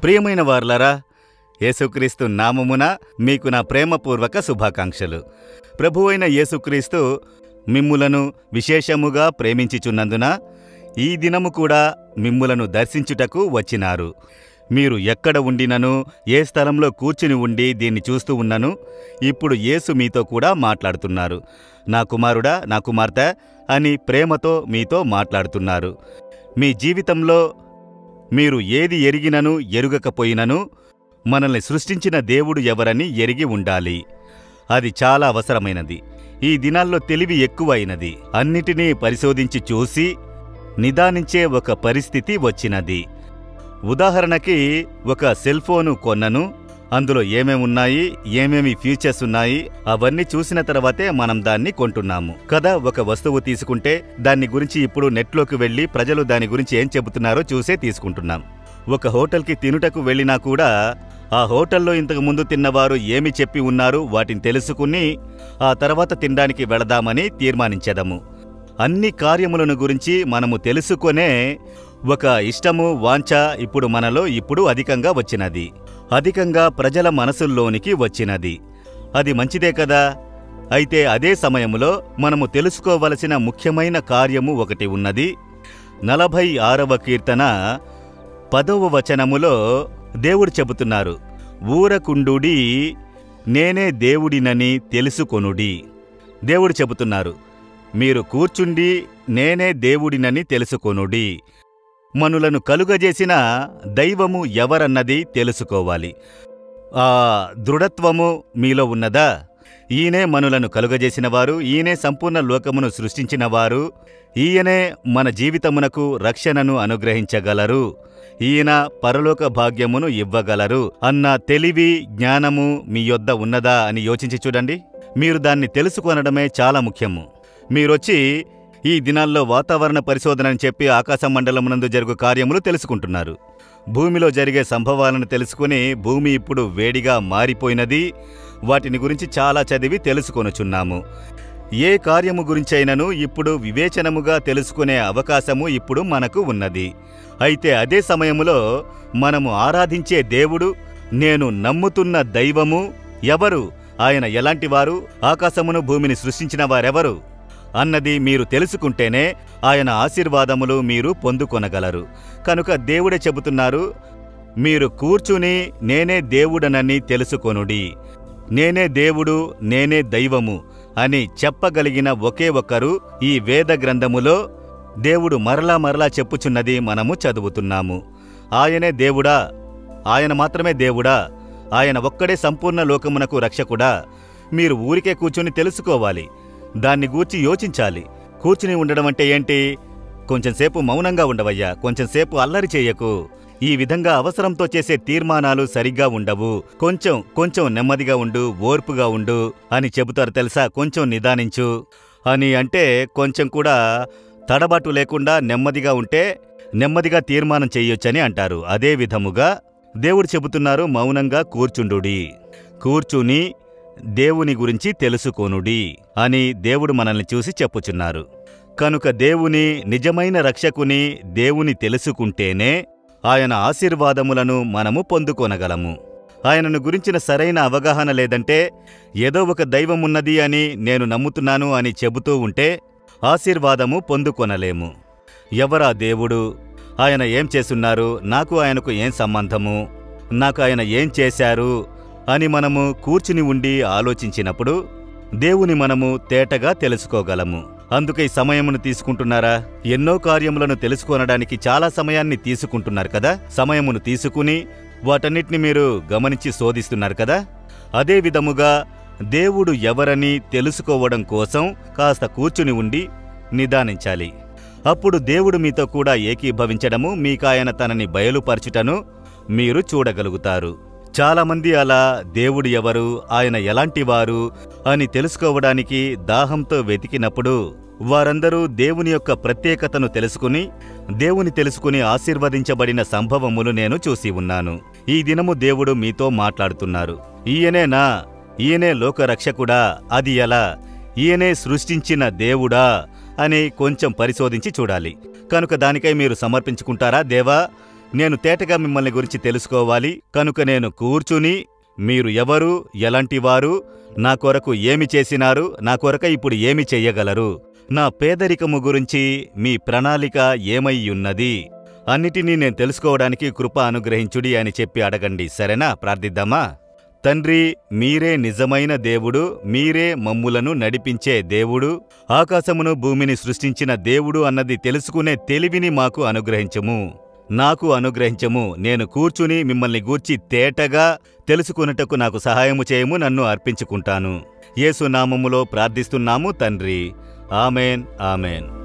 ప్రియమైన వార్లరా యేసుక్రీస్తు నామమున మీకు నా ప్రేమపూర్వక శుభాకాంక్షలు ప్రభువైన యేసుక్రీస్తు మిమ్ములను విశేషముగా ప్రేమించుచున్నందున ఈ దినము కూడా మిమ్ములను దర్శించుటకు వచ్చినారు మీరు ఎక్కడ ఉండినను ఏ స్థలంలో కూర్చుని ఉండి దీన్ని చూస్తూ ఉన్నను ఇప్పుడు యేసు మీతో కూడా మాట్లాడుతున్నారు నా కుమారుడా నా కుమార్తె అని ప్రేమతో మీతో మాట్లాడుతున్నారు మీ జీవితంలో మీరు ఏది ఎరిగినను ఎరుగకపోయినను మనల్ని సృష్టించిన దేవుడు ఎవరని ఎరిగి ఉండాలి అది చాలా అవసరమైనది ఈ దినాల్లో తెలివి ఎక్కువైనది అన్నిటినీ పరిశోధించి చూసి నిదానించే ఒక పరిస్థితి వచ్చినది ఉదాహరణకి ఒక సెల్ ఫోను కొన్నను అందులో ఏమేమి ఉన్నాయి ఏమేమి ఫీచర్స్ ఉన్నాయి అవన్నీ చూసిన తర్వాతే మనం దాన్ని కొంటున్నాము కదా ఒక వస్తువు తీసుకుంటే దాన్ని గురించి ఇప్పుడు నెట్లోకి వెళ్ళి ప్రజలు దాని గురించి ఏం చెబుతున్నారో చూసే తీసుకుంటున్నాం ఒక హోటల్కి తినుటకు వెళ్ళినా కూడా ఆ హోటల్లో ఇంతకు ముందు తిన్నవారు ఏమి చెప్పి ఉన్నారు వాటిని తెలుసుకుని ఆ తర్వాత తినడానికి వెళదామని తీర్మానించెదము అన్ని కార్యములను గురించి మనము తెలుసుకొనే ఒక ఇష్టము వాంఛ ఇప్పుడు మనలో ఇప్పుడు అధికంగా వచ్చినది అధికంగా ప్రజల మనసుల్లోనికి వచ్చినది అది మంచిదే కదా అయితే అదే సమయములో మనము తెలుసుకోవలసిన ముఖ్యమైన కార్యము ఒకటి ఉన్నది నలభై ఆరవ కీర్తన పదవ వచనములో దేవుడు చెబుతున్నారు ఊరకుండుడి నేనే దేవుడినని తెలుసుకొనుడి దేవుడు చెబుతున్నారు మీరు కూర్చుండి నేనే దేవుడినని తెలుసుకొనుడి మనులను కలుగజేసిన దైవము ఎవరన్నది తెలుసుకోవాలి ఆ దృఢత్వము మీలో ఉన్నదా ఈయనే మనులను కలుగజేసినవారు ఈయనే సంపూర్ణ లోకమును సృష్టించినవారు ఈయనే మన జీవితమునకు రక్షణను అనుగ్రహించగలరు ఈయన పరలోక భాగ్యమును ఇవ్వగలరు అన్న తెలివి జ్ఞానము మీ యొద్ద ఉన్నదా అని యోచించి చూడండి మీరు దాన్ని తెలుసుకొనడమే చాలా ముఖ్యము మీరొచ్చి ఈ దినాల్లో వాతావరణ పరిశోధన అని చెప్పి ఆకాశ మండలమునందు జరుగు కార్యములు తెలుసుకుంటున్నారు భూమిలో జరిగే సంభవాలను తెలుసుకుని భూమి ఇప్పుడు వేడిగా మారిపోయినది వాటిని గురించి చాలా చదివి తెలుసుకొనుచున్నాము ఏ కార్యము గురించైనను ఇప్పుడు వివేచనముగా తెలుసుకునే అవకాశము ఇప్పుడు మనకు ఉన్నది అయితే అదే సమయములో మనము ఆరాధించే దేవుడు నేను నమ్ముతున్న దైవము ఎవరు ఆయన ఎలాంటివారు ఆకాశమును భూమిని సృష్టించిన వారెవరు అన్నది మీరు తెలుసుకుంటేనే ఆయన ఆశీర్వాదములు మీరు పొందుకొనగలరు కనుక దేవుడే చెబుతున్నారు మీరు కూర్చుని నేనే దేవుడనని తెలుసుకొనుడి నేనే దేవుడు నేనే దైవము అని చెప్పగలిగిన ఒకే ఒక్కరు ఈ వేద గ్రంథములో దేవుడు మరలా మరలా చెప్పుచున్నది మనము చదువుతున్నాము ఆయనే దేవుడా ఆయన మాత్రమే దేవుడా ఆయన ఒక్కడే సంపూర్ణ లోకమునకు రక్షకుడా మీరు ఊరికే కూర్చుని తెలుసుకోవాలి దాన్ని గూర్చి యోచించాలి కూర్చుని ఉండడం అంటే ఏంటి కొంచెంసేపు మౌనంగా ఉండవయ్యా కొంచెంసేపు అల్లరి చేయకు ఈ విధంగా అవసరంతో చేసే తీర్మానాలు సరిగ్గా ఉండవు కొంచెం కొంచెం నెమ్మదిగా ఉండు ఓర్పుగా ఉండు అని చెబుతారు తెలుసా కొంచెం నిదానించు అని అంటే కొంచెం కూడా తడబాటు లేకుండా నెమ్మదిగా ఉంటే నెమ్మదిగా తీర్మానం చేయొచ్చని అంటారు అదే విధముగా దేవుడు చెబుతున్నారు మౌనంగా కూర్చుండుడి కూర్చుని దేవుని గురించి తెలుసుకొనుడి అని దేవుడు మనల్ని చూసి చెప్పుచున్నారు కనుక దేవుని నిజమైన రక్షకుని దేవుని తెలుసుకుంటేనే ఆయన ఆశీర్వాదములను మనము పొందుకొనగలము ఆయనను గురించిన సరైన అవగాహన లేదంటే ఏదో ఒక దైవమున్నది అని నేను నమ్ముతున్నాను అని చెబుతూ ఉంటే ఆశీర్వాదము పొందుకొనలేము ఎవరా దేవుడు ఆయన ఏం చేస్తున్నారు నాకు ఆయనకు ఏం సంబంధము నాకు ఆయన ఏం చేశారు అని మనము కూర్చుని ఉండి ఆలోచించినప్పుడు దేవుని మనము తేటగా తెలుసుకోగలము అందుకే ఈ సమయమును తీసుకుంటున్నారా ఎన్నో కార్యములను తెలుసుకొనడానికి చాలా సమయాన్ని తీసుకుంటున్నారు కదా సమయమును తీసుకుని వాటన్నిటిని మీరు గమనించి శోధిస్తున్నారు కదా అదే విధముగా దేవుడు ఎవరని తెలుసుకోవడం కోసం కాస్త కూర్చుని ఉండి నిదానించాలి అప్పుడు దేవుడు మీతో కూడా ఏకీభవించడము మీకాయన తనని బయలుపరచుటను మీరు చూడగలుగుతారు చాలామంది అలా దేవుడు ఎవరు ఆయన ఎలాంటివారు అని తెలుసుకోవడానికి దాహంతో వెతికినప్పుడు వారందరూ దేవుని యొక్క ప్రత్యేకతను తెలుసుకుని దేవుని తెలుసుకుని ఆశీర్వదించబడిన సంభవములు నేను చూసి ఉన్నాను ఈ దినము దేవుడు మీతో మాట్లాడుతున్నారు ఈయనేనా ఈయనే లోకరక్షకుడా అది ఎలా ఈయనే సృష్టించిన దేవుడా అని కొంచెం పరిశోధించి చూడాలి కనుక దానికై మీరు సమర్పించుకుంటారా దేవా నేను తేటగా మిమ్మల్ని గురించి తెలుసుకోవాలి కనుక నేను కూర్చుని మీరు ఎవరు ఎలాంటివారు నా కొరకు ఏమి చేసినారు నా కొరక ఇప్పుడు ఏమి చెయ్యగలరు నా పేదరికము గురించి మీ ప్రణాళిక ఏమై ఉన్నది అన్నిటినీ నేను తెలుసుకోవడానికి కృప అనుగ్రహించుడి అని చెప్పి అడగండి సరేనా ప్రార్థిద్దామా తండ్రి మీరే నిజమైన దేవుడు మీరే మమ్ములను నడిపించే దేవుడు ఆకాశమును భూమిని సృష్టించిన దేవుడు అన్నది తెలుసుకునే తెలివిని మాకు అనుగ్రహించము నాకు అనుగ్రహించము నేను కూర్చుని మిమ్మల్ని గూర్చి తేటగా తెలుసుకున్నటకు నాకు సహాయము చేయము నన్ను అర్పించుకుంటాను యేసు నామములో ప్రార్థిస్తున్నాము తండ్రి ఆమెన్ ఆమెన్